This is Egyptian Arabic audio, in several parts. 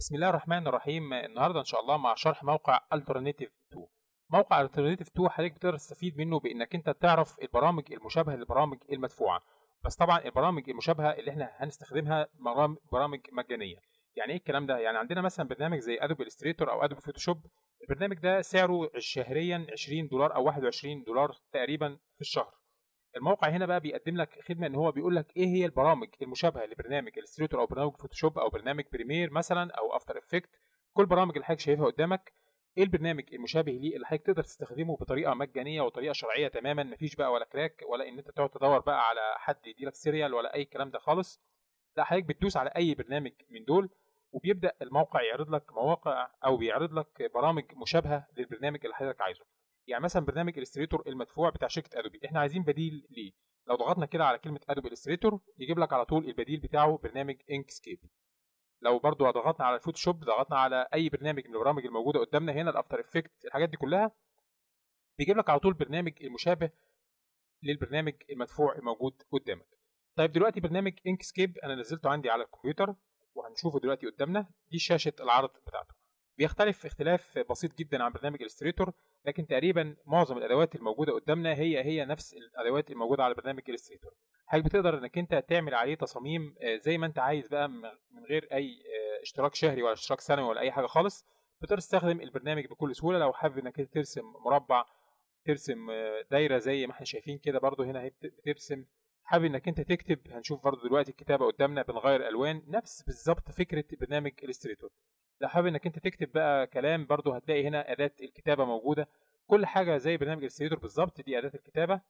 بسم الله الرحمن الرحيم النهارده ان شاء الله مع شرح موقع Alternative 2 موقع Alternative 2 حضرتك بتقدر تستفيد منه بانك انت تعرف البرامج المشابهه للبرامج المدفوعه بس طبعا البرامج المشابهه اللي احنا هنستخدمها برام- برامج مجانيه يعني ايه الكلام ده يعني عندنا مثلا برنامج زي ادوبي الستريتور او ادوبي فوتوشوب البرنامج ده سعره شهريا 20 دولار او 21 دولار تقريبا في الشهر الموقع هنا بقى بيقدم لك خدمه ان هو بيقول لك ايه هي البرامج المشابهه لبرنامج الستريتور او برنامج فوتوشوب او برنامج بريمير مثلا او افتر افكت كل برامج اللي حضرتك شايفها قدامك ايه البرنامج المشابه ليه اللي حضرتك تقدر تستخدمه بطريقه مجانيه وطريقه شرعيه تماما مفيش بقى ولا كراك ولا ان انت تقعد تدور بقى على حد يديلك سيريال ولا اي كلام ده خالص لا حضرتك بتدوس على اي برنامج من دول وبيبدا الموقع يعرض لك مواقع او بيعرض لك برامج مشابهه للبرنامج اللي حضرتك عايزه يعني مثلا برنامج الستريتور المدفوع بتاع شركه ادوبي احنا عايزين بديل ليه لو ضغطنا كده على كلمه ادوبي الستريتور يجيب لك على طول البديل بتاعه برنامج انكسكيب لو برضو ضغطنا على الفوتوشوب ضغطنا على اي برنامج من البرامج الموجوده قدامنا هنا الافتر افكت الحاجات دي كلها بيجيب لك على طول برنامج المشابه للبرنامج المدفوع الموجود قدامك طيب دلوقتي برنامج انكسكيب انا نزلته عندي على الكمبيوتر وهنشوفه دلوقتي قدامنا دي شاشه العرض بتاعته بيختلف اختلاف بسيط جدا عن برنامج الستريتور لكن تقريبا معظم الادوات الموجوده قدامنا هي هي نفس الادوات الموجوده على برنامج الستريتور حضرتك بتقدر انك انت تعمل عليه تصاميم آه، زي ما انت عايز بقى م- من غير اي آه، اشتراك شهري ولا اشتراك سنوي ولا اي حاجه خالص بتقدر تستخدم البرنامج بكل سهوله لو حابب انك انت ترسم مربع ترسم آه، دايره زي ما احنا شايفين كده برضو هنا هي بت- بترسم حابب انك انت تكتب هنشوف برضو دلوقتي الكتابه قدامنا بنغير الوان نفس بالظبط فكره برنامج الستريتور لو حابب انك انت تكتب بقى كلام برضو هتلاقي هنا اداه الكتابه موجوده كل حاجه زي برنامج الستريتور بالظبط دي اداه الكتابه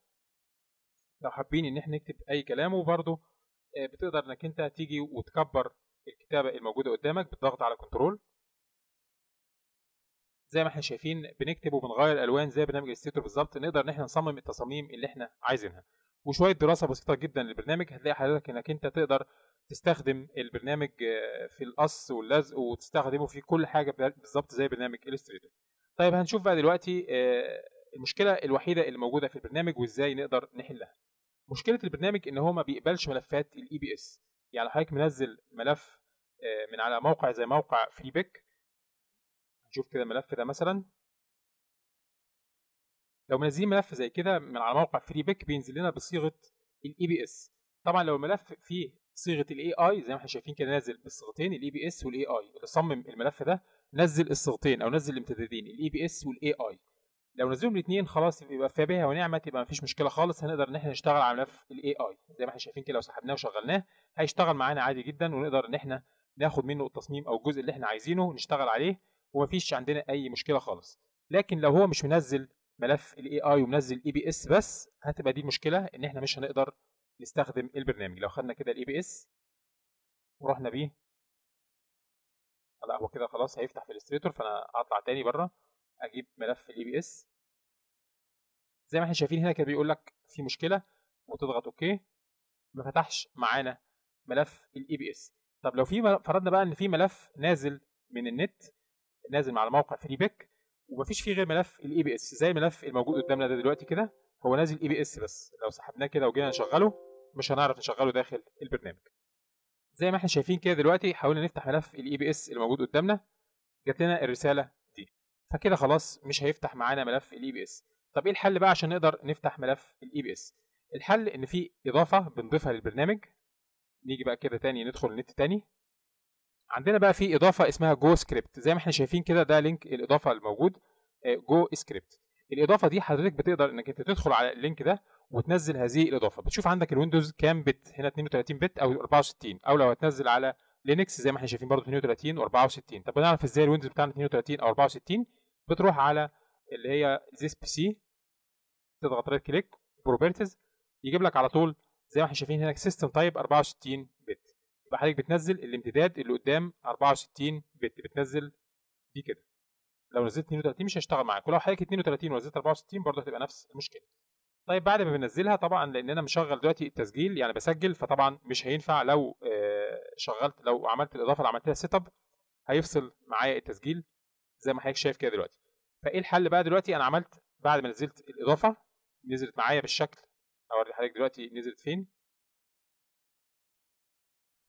لو حابين ان احنا نكتب اي كلام وبرضو آه، بتقدر انك انت تيجي وتكبر الكتابه الموجوده قدامك بالضغط على كنترول زي ما احنا شايفين بنكتب وبنغير الالوان زي برنامج الستريتور بالظبط نقدر ان احنا نصمم التصاميم اللي احنا عايزينها وشويه دراسه بسيطه جدا للبرنامج هتلاقي حضرتك انك انت تقدر تستخدم البرنامج آه، في القص واللزق وتستخدمه في كل حاجه بالظبط زي برنامج الستريتور طيب هنشوف بقى دلوقتي آه، المشكله الوحيده اللي موجوده في البرنامج وازاي نقدر نحلها مشكله البرنامج ان هو ما بيقبلش ملفات الاي بي اس يعني لو حضرتك منزل ملف آه، من على موقع زي موقع فريبيك نشوف كده الملف ده مثلا لو منزلين ملف زي كده من على موقع فريبيك بينزل لنا بصيغه الاي بي اس طبعا لو الملف فيه صيغه الاي اي زي ما احنا شايفين كده نازل بالصيغتين الاي بي اس والاي اي اللي صمم الملف ده نزل الصيغتين او نزل الامتدادين الاي بي اس والاي اي لو نزلهم الاثنين خلاص يبقى فيها بها ونعمه تبقى مفيش مشكله خالص هنقدر ان احنا نشتغل على ملف الاي اي زي ما احنا شايفين كده لو سحبناه وشغلناه هيشتغل معانا عادي جدا ونقدر ان احنا ناخد منه التصميم او الجزء اللي احنا عايزينه ونشتغل عليه ومفيش عندنا اي مشكله خالص لكن لو هو مش منزل ملف الاي اي ومنزل اي بي اس بس هتبقى دي مشكله ان احنا مش هنقدر نستخدم البرنامج لو خدنا كده الاي بي اس ورحنا بيه لا هو كده خلاص هيفتح في الاستريتور فانا هطلع تاني بره اجيب ملف الاي بي اس زي ما احنا شايفين هنا كده بيقول لك في مشكله وتضغط اوكي ما فتحش معانا ملف الاي بي اس طب لو في فرضنا بقى ان في ملف نازل من النت نازل مع الموقع فريبيك ومفيش فيه غير ملف الاي بي اس زي الملف الموجود قدامنا ده دلوقتي كده هو نازل اي بي اس بس لو سحبناه كده وجينا نشغله مش هنعرف نشغله داخل البرنامج زي ما احنا شايفين كده دلوقتي حاولنا نفتح ملف الاي بي اس الموجود قدامنا جات لنا الرساله دي فكده خلاص مش هيفتح معانا ملف الاي بي اس طب ايه الحل بقى عشان نقدر نفتح ملف الاي بي اس الحل ان في اضافه بنضيفها للبرنامج نيجي بقى كده تاني ندخل النت تاني عندنا بقى في اضافه اسمها جو سكريبت زي ما احنا شايفين كده ده لينك الاضافه الموجود جو سكريبت الاضافه دي حضرتك بتقدر انك انت تدخل على اللينك ده وتنزل هذه الاضافه بتشوف عندك الويندوز كام بت هنا 32 بت او 64 او لو هتنزل على لينكس زي ما احنا شايفين برضه 32 و64 طب بنعرف ازاي الويندوز بتاعنا 32 او 64 بتروح على اللي هي زيس بي سي تضغط رايت كليك بروبرتيز يجيب لك على طول زي ما احنا شايفين هنا سيستم تايب 64 بت يبقى حضرتك بتنزل الامتداد اللي قدام 64 بت بتنزل دي كده لو نزلت 32 مش هيشتغل معاك ولو حضرتك 32 ونزلت 64 برضه هتبقى نفس المشكله طيب بعد ما بنزلها طبعا لان انا مشغل دلوقتي التسجيل يعني بسجل فطبعا مش هينفع لو آه، شغلت لو عملت الاضافه اللي عملتها سيت اب هيفصل معايا التسجيل زي ما حضرتك شايف كده دلوقتي فايه الحل بقى دلوقتي انا عملت بعد ما نزلت الاضافه نزلت معايا بالشكل اوري حضرتك دلوقتي نزلت فين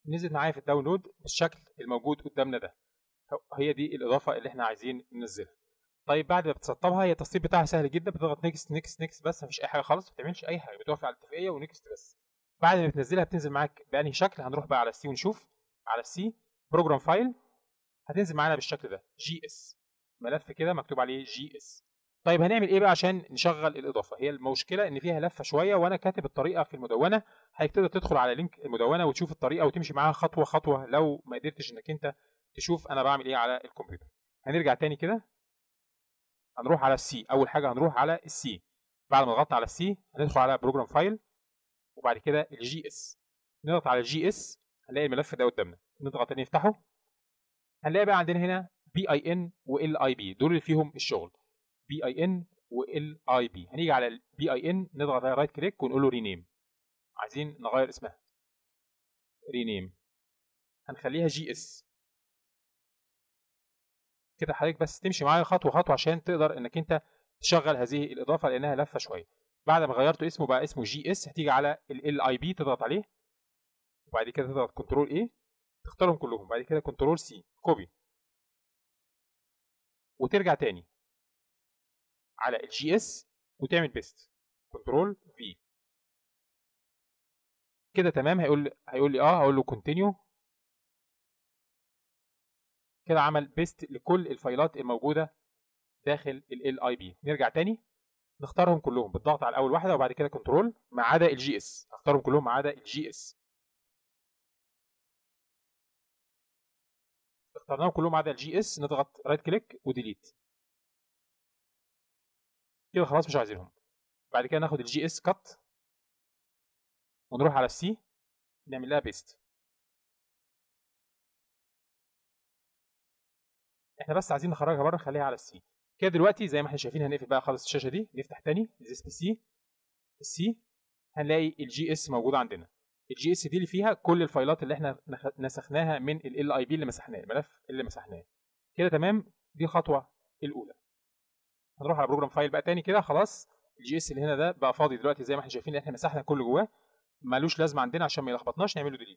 نزلت معايا في الداونلود بالشكل الموجود قدامنا ده هي دي الاضافه اللي احنا عايزين ننزلها طيب بعد ما بتسطبها هي التسطيب بتاعها سهل جدا بتضغط نيكست نيكست نيكست بس مفيش اي حاجه خالص ما بتعملش اي حاجه بتوافق على الاتفاقيه ونيكست بس بعد ما بتنزلها بتنزل معاك بانهي شكل هنروح بقى على السي ونشوف على السي بروجرام فايل هتنزل معانا بالشكل ده جي اس ملف كده مكتوب عليه جي اس طيب هنعمل ايه بقى عشان نشغل الاضافه هي المشكله ان فيها لفه شويه وانا كاتب الطريقه في المدونه حضرتك تقدر تدخل على لينك المدونه وتشوف الطريقه وتمشي معاها خطوه خطوه لو ما قدرتش انك انت تشوف انا بعمل ايه على الكمبيوتر هنرجع تاني كده هنروح على السي اول حاجه هنروح على السي بعد ما ضغطنا على السي هندخل على بروجرام فايل وبعد كده الجي اس نضغط على الجي اس هنلاقي الملف ده قدامنا نضغط تاني نفتحه هنلاقي بقى عندنا هنا بي اي ان وال اي بي دول اللي فيهم الشغل بي اي ان وال اي بي هنيجي على البي اي ان نضغط على رايت كليك ونقول له رينيم عايزين نغير اسمها رينيم هنخليها جي اس كده حضرتك بس تمشي معايا خطوه خطوه عشان تقدر انك انت تشغل هذه الاضافه لانها لفه شويه بعد ما غيرته اسمه بقى اسمه جي اس هتيجي على ال اي بي تضغط عليه وبعد كده تضغط كنترول ايه تختارهم كلهم بعد كده كنترول سي كوبي وترجع تاني على الجي اس وتعمل بيست كنترول في كده تمام هيقول هيقول لي اه هقول له كونتينيو كده عمل بيست لكل الفايلات الموجوده داخل ال اي بي نرجع تاني نختارهم كلهم بالضغط على اول واحده وبعد كده كنترول ما عدا الجي اس اختارهم كلهم ما عدا الجي اس اخترناهم كلهم ما عدا الجي اس نضغط رايت كليك وديليت كده خلاص مش عايزينهم بعد كده ناخد الجي اس كات ونروح على السي نعمل لها بيست احنا بس عايزين نخرجها بره نخليها على السي كده دلوقتي زي ما احنا شايفين هنقفل بقى خالص الشاشه دي نفتح تاني زيس بي سي السي هنلاقي الجي اس موجود عندنا الجي اس دي اللي فيها كل الفايلات اللي احنا نسخناها من ال اي بي اللي مسحناه الملف اللي مسحناه كده تمام دي الخطوه الاولى هنروح على بروجرام فايل بقى تاني كده خلاص الجي اس اللي هنا ده بقى فاضي دلوقتي زي ما احنا شايفين احنا مسحنا كل جواه ملوش لازمه عندنا عشان ما يلخبطناش نعمله ديليت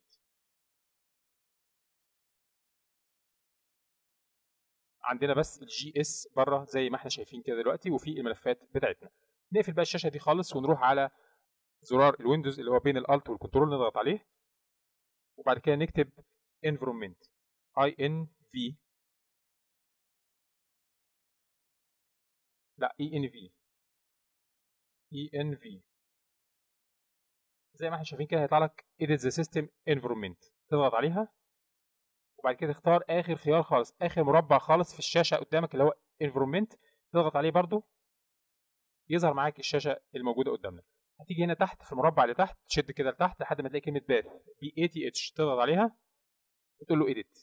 عندنا بس الجي اس بره زي ما احنا شايفين كده دلوقتي وفي الملفات بتاعتنا نقفل بقى الشاشه دي خالص ونروح على زرار الويندوز اللي هو بين الالت والكنترول نضغط عليه وبعد كده نكتب environment i n v لا اي ان في اي ان في زي ما احنا شايفين كده هيطلع لك edit the system environment تضغط عليها وبعد كده تختار اخر خيار خالص اخر مربع خالص في الشاشه قدامك اللي هو environment تضغط عليه برده يظهر معاك الشاشه الموجوده قدامنا هتيجي هنا تحت في المربع اللي تحت تشد كده لتحت لحد ما تلاقي كلمه باث بي اي تي اتش تضغط عليها وتقول له edit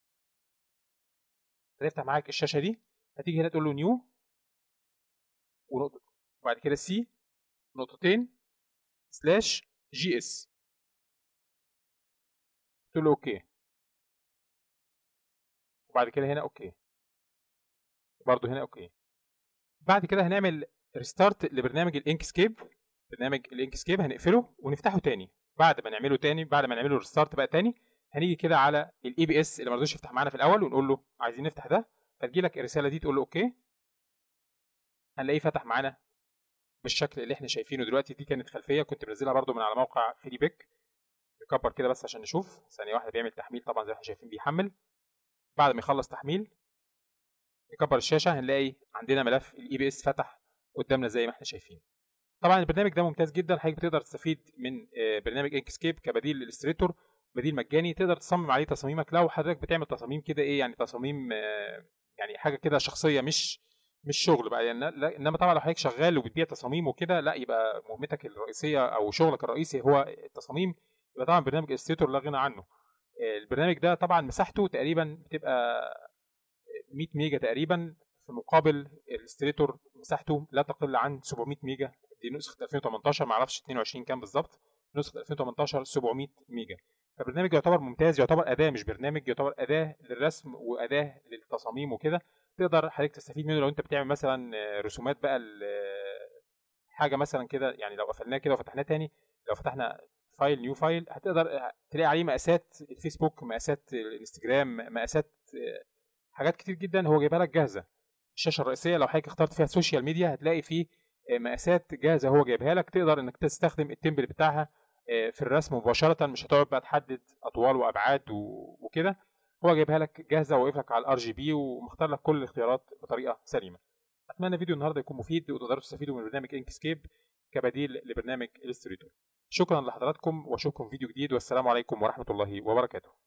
هتفتح معاك الشاشه دي هتيجي هنا تقول له نيو ونقطه وبعد كده سي نقطتين سلاش جي اس تقول له اوكي وبعد كده هنا اوكي برضه هنا اوكي بعد كده هنعمل ريستارت لبرنامج الانكسكيب برنامج الانكسكيب هنقفله ونفتحه تاني بعد ما نعمله تاني بعد ما نعمله ريستارت بقى تاني هنيجي كده على الاي بي اس اللي ما رضيش يفتح معانا في الاول ونقول له عايزين نفتح ده فتجي لك الرساله دي تقول له اوكي هنلاقيه فتح معانا بالشكل اللي احنا شايفينه دلوقتي دي كانت خلفيه كنت منزلها برده من على موقع فري بيك نكبر كده بس عشان نشوف ثانيه واحده بيعمل تحميل طبعا زي ما احنا شايفين بيحمل بعد ما يخلص تحميل نكبر الشاشه هنلاقي عندنا ملف الاي بي اس فتح قدامنا زي ما احنا شايفين طبعا البرنامج ده ممتاز جدا حضرتك بتقدر تستفيد من برنامج انكسكيب كبديل للاستريتور بديل مجاني تقدر تصمم عليه تصاميمك لو حضرتك بتعمل تصاميم كده ايه يعني تصاميم يعني حاجه كده شخصيه مش مش شغل بقى يعني انما طبعا لو حضرتك شغال وبتبيع تصاميم وكده لا يبقى مهمتك الرئيسيه او شغلك الرئيسي هو التصاميم يبقى طبعا برنامج استريتور لا غنى عنه البرنامج ده طبعا مساحته تقريبا بتبقى 100 ميجا تقريبا في مقابل الاستريتور مساحته لا تقل عن 700 ميجا دي نسخه 2018 ما اعرفش 22 كام بالظبط نسخه 2018 700 ميجا فالبرنامج يعتبر ممتاز يعتبر اداه مش برنامج يعتبر اداه للرسم واداه للتصاميم وكده تقدر حضرتك تستفيد منه لو انت بتعمل مثلا رسومات بقى حاجه مثلا كده يعني لو قفلناه كده وفتحناه تاني لو فتحنا فايل نيو فايل هتقدر تلاقي عليه مقاسات الفيسبوك مقاسات الانستجرام مقاسات حاجات كتير جدا هو جايبها لك جاهزه الشاشه الرئيسيه لو حضرتك اخترت فيها السوشيال ميديا هتلاقي فيه مقاسات جاهزه هو جايبها لك تقدر انك تستخدم التمبل بتاعها في الرسم مباشره مش هتقعد بقى تحدد اطوال وابعاد وكده هو جايبها لك جاهزه وواقف لك على الار جي بي ومختار لك كل الاختيارات بطريقه سليمه اتمنى فيديو النهارده يكون مفيد وتقدروا تستفيدوا من برنامج انكسكيب كبديل لبرنامج الستريتور شكرا لحضراتكم واشوفكم في فيديو جديد والسلام عليكم ورحمه الله وبركاته